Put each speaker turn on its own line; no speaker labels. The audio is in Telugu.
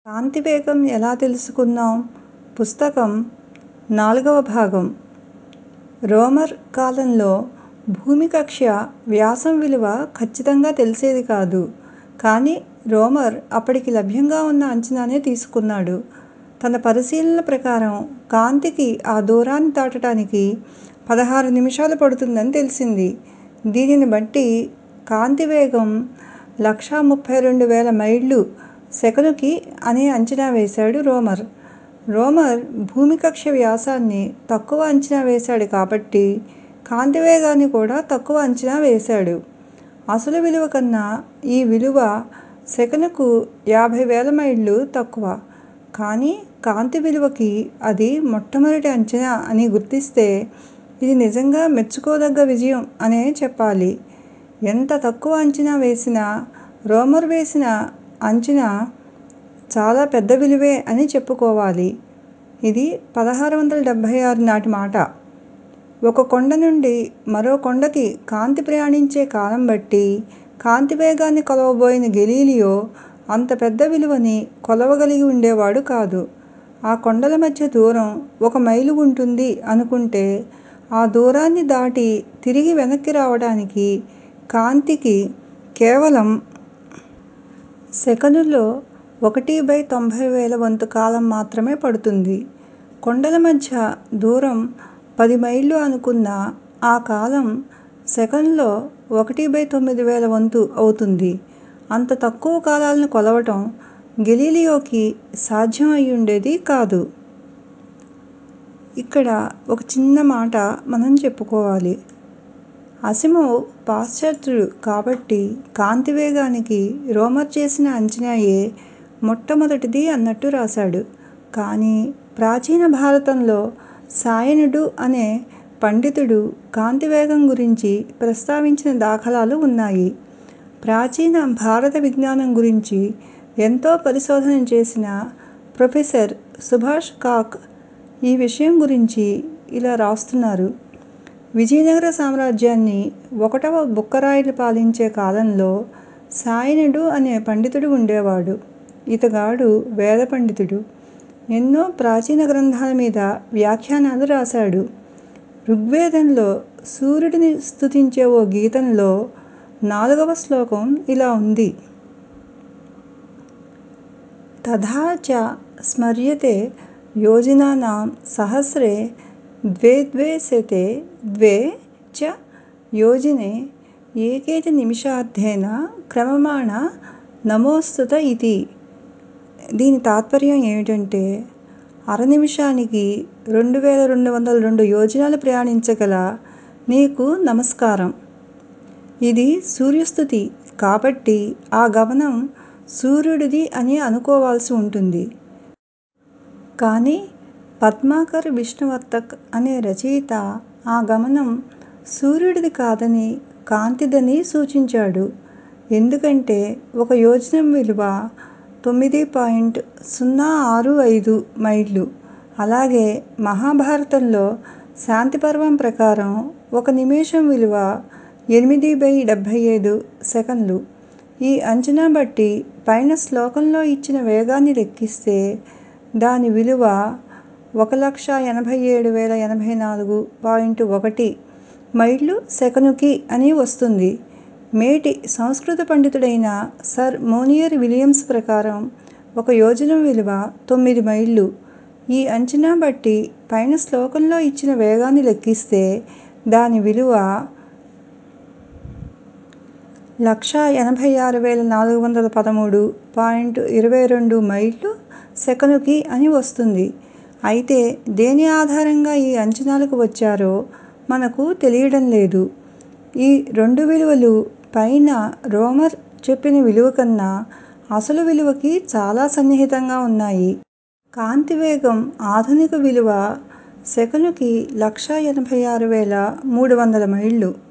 కాంతి వేగం ఎలా తెలుసుకుందాం పుస్తకం నాలుగవ భాగం రోమర్ కాలంలో భూమి కక్ష్య వ్యాసం విలువ ఖచ్చితంగా తెలిసేది కాదు కానీ రోమర్ అప్పటికి లభ్యంగా ఉన్న అంచనానే తీసుకున్నాడు తన పరిశీలనల ప్రకారం కాంతికి ఆ దూరాన్ని దాటడానికి పదహారు నిమిషాలు పడుతుందని తెలిసింది దీనిని బట్టి కాంతి వేగం లక్షా ముప్పై రెండు వేల మైళ్ళు సెకనుకి అని అంచనా వేశాడు రోమర్ రోమర్ భూమి కక్ష్య వ్యాసాన్ని తక్కువ అంచనా వేశాడు కాబట్టి కాంతి వేగాన్ని కూడా తక్కువ అంచనా వేశాడు అసలు విలువ కన్నా ఈ విలువ సెకనుకు యాభై వేల మైళ్ళు తక్కువ కానీ కాంతి విలువకి అది మొట్టమొదటి అంచనా అని గుర్తిస్తే ఇది నిజంగా మెచ్చుకోదగ్గ విజయం అనే చెప్పాలి ఎంత తక్కువ అంచనా వేసినా రోమర్ వేసిన అంచనా చాలా పెద్ద విలువే అని చెప్పుకోవాలి ఇది పదహారు వందల డెబ్భై ఆరు నాటి మాట ఒక కొండ నుండి మరో కొండకి కాంతి ప్రయాణించే కాలం బట్టి కాంతి వేగాన్ని కొలవబోయిన గెలీలియో అంత పెద్ద విలువని కొలవగలిగి ఉండేవాడు కాదు ఆ కొండల మధ్య దూరం ఒక మైలు ఉంటుంది అనుకుంటే ఆ దూరాన్ని దాటి తిరిగి వెనక్కి రావడానికి కాంతికి కేవలం సెకనులో ఒకటి బై తొంభై వేల వంతు కాలం మాత్రమే పడుతుంది కొండల మధ్య దూరం పది మైళ్ళు అనుకున్న ఆ కాలం సెకనులో ఒకటి బై తొమ్మిది వేల వంతు అవుతుంది అంత తక్కువ కాలాలను కొలవటం గెలీలియోకి సాధ్యం అయ్యుండేది కాదు ఇక్కడ ఒక చిన్న మాట మనం చెప్పుకోవాలి అసిమోవ్ పాశ్చాత్యుడు కాబట్టి కాంతి వేగానికి రోమర్ చేసిన అంచనాయే మొట్టమొదటిది అన్నట్టు రాశాడు కానీ ప్రాచీన భారతంలో సాయనుడు అనే పండితుడు కాంతి వేగం గురించి ప్రస్తావించిన దాఖలాలు ఉన్నాయి ప్రాచీన భారత విజ్ఞానం గురించి ఎంతో పరిశోధన చేసిన ప్రొఫెసర్ సుభాష్ కాక్ ఈ విషయం గురించి ఇలా రాస్తున్నారు విజయనగర సామ్రాజ్యాన్ని ఒకటవ బుక్కరాయలు పాలించే కాలంలో సాయనుడు అనే పండితుడు ఉండేవాడు ఇతగాడు వేద పండితుడు ఎన్నో ప్రాచీన గ్రంథాల మీద వ్యాఖ్యానాలు రాశాడు ఋగ్వేదంలో సూర్యుడిని స్తుతించే ఓ గీతంలో నాలుగవ శ్లోకం ఇలా ఉంది తథా చ స్మర్యతే యోజనానాం సహస్రే ద్వే ద్వే శతే ద్వే చ యోజనే ఏకేతి నిమిషార్థేన క్రమమాణ నమోస్తుత ఇతి దీని తాత్పర్యం ఏమిటంటే అర నిమిషానికి రెండు వేల రెండు వందల రెండు యోజనాలు ప్రయాణించగల నీకు నమస్కారం ఇది సూర్యస్థుతి కాబట్టి ఆ గమనం సూర్యుడిది అని అనుకోవాల్సి ఉంటుంది కానీ పద్మాకర్ విష్ణువర్తక్ అనే రచయిత ఆ గమనం సూర్యుడిది కాదని కాంతిదని సూచించాడు ఎందుకంటే ఒక యోజనం విలువ తొమ్మిది పాయింట్ సున్నా ఆరు ఐదు మైళ్ళు అలాగే మహాభారతంలో శాంతిపర్వం ప్రకారం ఒక నిమిషం విలువ ఎనిమిది బై డెబ్భై ఐదు సెకన్లు ఈ అంచనా బట్టి పైన శ్లోకంలో ఇచ్చిన వేగాన్ని లెక్కిస్తే దాని విలువ ఒక లక్ష ఎనభై ఏడు వేల ఎనభై నాలుగు పాయింట్ ఒకటి మైళ్ళు సెకనుకి అని వస్తుంది మేటి సంస్కృత పండితుడైన సర్ మోనియర్ విలియమ్స్ ప్రకారం ఒక యోజనం విలువ తొమ్మిది మైళ్ళు ఈ అంచనా బట్టి పైన శ్లోకంలో ఇచ్చిన వేగాన్ని లెక్కిస్తే దాని విలువ లక్ష ఎనభై ఆరు వేల నాలుగు వందల పదమూడు పాయింట్ ఇరవై రెండు మైళ్ళు సెకనుకి అని వస్తుంది అయితే దేని ఆధారంగా ఈ అంచనాలకు వచ్చారో మనకు తెలియడం లేదు ఈ రెండు విలువలు పైన రోమర్ చెప్పిన విలువ కన్నా అసలు విలువకి చాలా సన్నిహితంగా ఉన్నాయి కాంతి వేగం ఆధునిక విలువ సెకనుకి లక్ష ఎనభై ఆరు వేల మూడు వందల మైళ్ళు